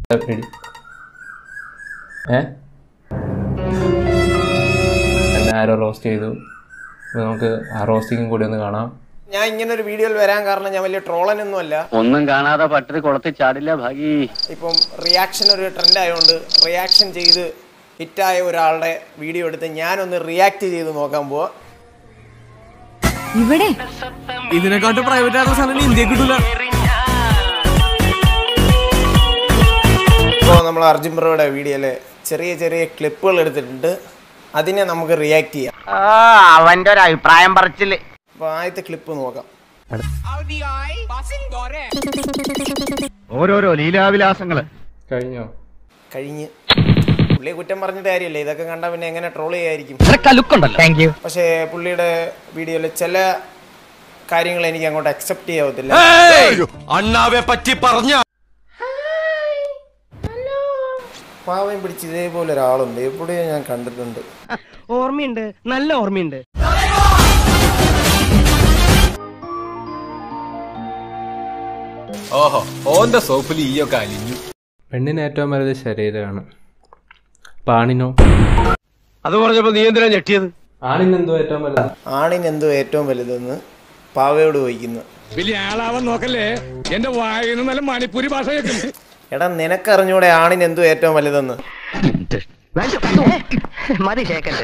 പിടി ഏ എന്നെ ആരോ റോസ്റ്റ് ചെയ്തു അപ്പൊ നമുക്ക് ആ റോസ്റ്റിങ്ങും കൂടി ഒന്ന് കാണാം ഞാൻ ഇങ്ങനെ ഒരു വീഡിയോയിൽ വരാൻ കാരണം ഞാൻ വലിയ ട്രോളനൊന്നും അല്ല ഒന്നും കാണാതെ പട്ടത് കുളത്തിൽ ചാടില്ല ഭാഗി ഇപ്പം റിയാക്ഷൻ ഒരു ട്രെൻഡ് ആയതുകൊണ്ട് റിയാക്ഷൻ ചെയ്ത് ഹിറ്റായ ഒരാളുടെ വീഡിയോ എടുത്ത് ഞാനൊന്ന് റിയാക്ട് ചെയ്ത് നോക്കാൻ പോവാ ഇവിടെ ഇതിനെക്കാട്ടും പ്രൈവറ്റ് ആയിട്ടുള്ള സാധനം ഇന്ത്യ കിട്ടൂല ഇപ്പോൾ നമ്മൾ അർജുൻ ബ്രോയുടെ വീഡിയോയിലെ ചെറിയ ചെറിയ ക്ലിപ്പുകൾ എടുത്തിട്ടുണ്ട് അതിനെ നമുക്ക് റിയാക്ട് ചെയ്യാം അവന്റെ ഒരു അഭിപ്രായം പറച്ചില് അപ്പോൾ ആദ്യത്തെ ക്ലിപ്പ് നോക്കാം ഓരോരോ ലീലാവിലാസങ്ങള് കഴിഞ്ഞോ കഴിഞ്ഞ് പുള്ളിയെ കുറ്റം പറഞ്ഞിട്ട് കാര്യമില്ല ഇതൊക്കെ കണ്ടാൽ പിന്നെ എങ്ങനെ ട്രോൾ ചെയ്യായിരിക്കും ലുക്കുണ്ടല്ലോ താങ്ക് യു പക്ഷേ പുള്ളിയുടെ വീഡിയോയിൽ ചില കാര്യങ്ങൾ എനിക്ക് അങ്ങോട്ട് അക്സെപ്റ്റ് ചെയ്യാവത്തില്ല അണ്ണാവെ പറ്റി പറഞ്ഞ പാവം പിടിച്ച് ഇതേപോലെ ഒരാളുണ്ട് എവിടെയോ ഞാൻ കണ്ടിട്ടുണ്ട് ഓർമ്മയുണ്ട് നല്ല ഓർമ്മയുണ്ട് ഓഹോ ഓന്റെ സോപ്പിൽ ഈയൊക്കെ അലിഞ്ഞു പെണ്ണിന് ഏറ്റവും വലുത് ശരീരമാണ് പാണിനോ അത് പറഞ്ഞപ്പോ നീ എന്തിനാ ഞെട്ടിയത് ആണിനെന്തോ ഏറ്റവും വലുത് ആണിന് എന്തോ ഏറ്റവും വലുതെന്ന് പാവയോട് ചോദിക്കുന്നു വലിയ ആളാവാൻ നോക്കല്ലേ എന്റെ വായന നല്ല മണിപ്പൂരി ഭാഷ കേൾക്കുന്നു എടാ നിനക്കറിഞ്ഞൂടെ ആണിന് എന്തോ ഏറ്റവും വലുതെന്ന് മതി കേക്കല്ലേ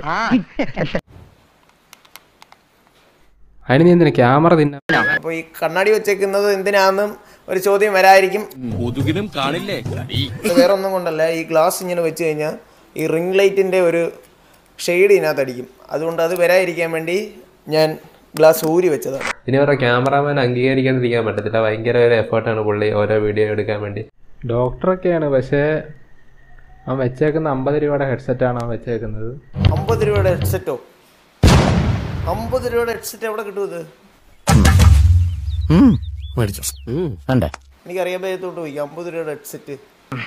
അതിന് നീ എന്തിനാ ക്യാമറ തിന്ന അപ്പോൾ ഈ കണ്ണാടി വെച്ചേക്കുന്നത് എന്തിനാന്നും ഒരു ചോദ്യം വരായിരിക്കും മുതുകിനും കാണില്ലേ ഇത് വേറെ ഒന്നും കൊണ്ടല്ല ഈ ഗ്ലാസ് ഇങ്ങനെ വെച്ച് കഴിഞ്ഞാൽ ഈ റിംഗ് ലൈറ്റിൻ്റെ ഒരു ഷെയ്ഡ് ഇതിനകത്ത് അടിക്കും അതുകൊണ്ട് അത് വരാതിരിക്കാൻ വേണ്ടി ഞാൻ ഗ്ലാസ് ഊരി വെച്ചതാണ് ഇനി ഓരോ ക്യാമറാമാൻ അംഗീകരിക്കാണ്ടിരിക്കാൻ പറ്റത്തില്ല ഭയങ്കര ഒരു എഫേർട്ടാണ് പുള്ളി ഓരോ വീഡിയോ എടുക്കാൻ വേണ്ടി ഡോക്ടറൊക്കെയാണ് പക്ഷേ അവൻ വെച്ചേക്കുന്ന അമ്പത് രൂപയുടെ ഹെഡ്സെറ്റാണ് അവൻ വെച്ചേക്കുന്നത് അമ്പത് രൂപയുടെ ഹെഡ്സെറ്റോ അമ്പത് രൂപയുടെ ഹെഡ്സെറ്റ് എവിടെ കിട്ടും ഇത് കണ്ടേ എനിക്കറിയാൻ പറ്റത്തോട്ട് പോയി അമ്പത് രൂപയുടെ ഹെഡ്സെറ്റ്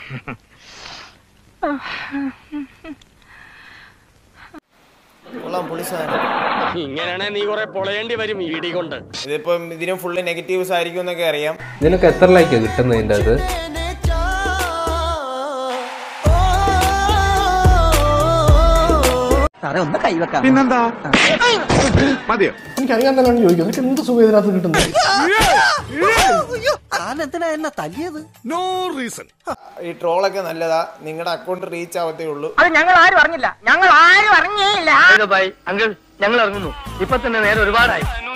കൊള്ളാം പുളി സാധനം ഇങ്ങനെയാണെ നീ കുറെ പൊളയേണ്ടി വരും ഇടി കൊണ്ട് ഇതിപ്പം ഇതിനും ഫുള്ള് നെഗറ്റീവ്സ് ആയിരിക്കും എന്നൊക്കെ അറിയാം നിനക്ക് എത്ര ലൈക്ക് കിട്ടുന്നതിൻ്റെ അത് സാറേ ഒന്ന് കൈവെക്കാം എനിക്കറിയാൻ തന്നെയാണ് ചോദിക്കുന്നത് നിനക്ക് എന്ത് സുഖം ഇതിനകത്ത് കിട്ടുന്നത് താനെന്തിനാ എന്നെ തല്ലിയത് നോ റീസൺ ഈ ട്രോളൊക്കെ നല്ലതാ നിങ്ങളുടെ അക്കൗണ്ട് റീച്ച് ആവത്തേ ഉള്ളൂ അത് ഞങ്ങൾ ആരും അറിഞ്ഞില്ല ഞങ്ങൾ ആരും അറിഞ്ഞേയില്ല അങ്കിൾ ഞങ്ങൾ ഇറങ്ങുന്നു ഇപ്പൊ തന്നെ നേരെ ഒരുപാടായി